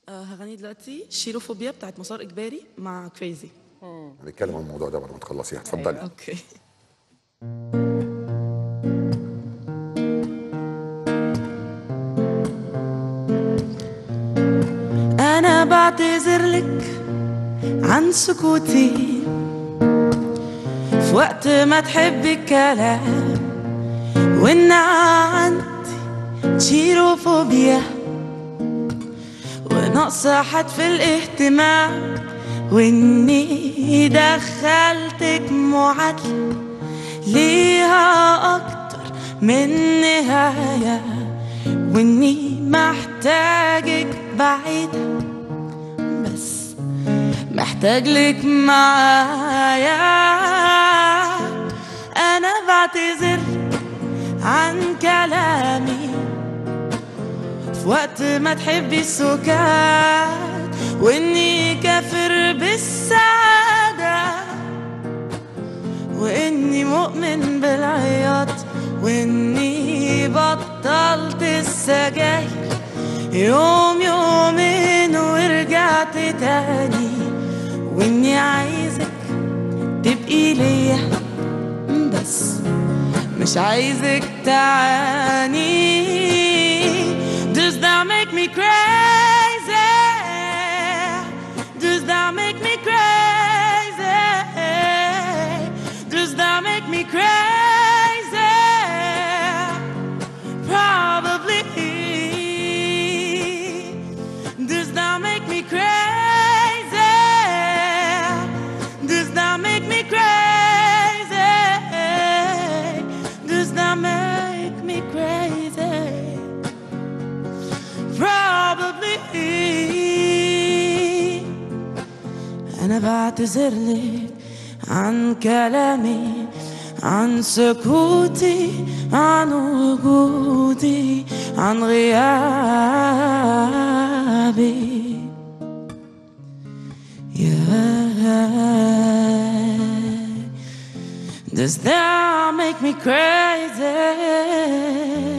آه، هغني دلوقتي شيروفوبيا بتاعت مسار اجباري مع كريزي هنتكلم عن الموضوع ده بعد ما تخلصيها اتفضلي اوكي انا بعتذر لك عن سكوتي في وقت ما تحبي الكلام وان عندي شيروفوبيا ونقص حد في الاهتمام واني دخلتك معادلة ليها اكتر من نهاية واني محتاجك بعيدة بس محتاج لك معايا انا بعتذر عن كلامي في وقت ما تحبي السكات واني كافر بالسعادة واني مؤمن بالعياط واني بطلت السجاير يوم يومين ورجعت تاني واني عايزك تبقي ليا بس مش عايزك تعاني Does that make me crazy? Does that make me crazy? Does that make me crazy? Probably. Does that make me crazy? Does that make me crazy? Does that make me crazy? Probably أنا بعتذر لك عن كلامي عن سكوتي عن وجودي عن غيابي Yeah. Does that make me crazy?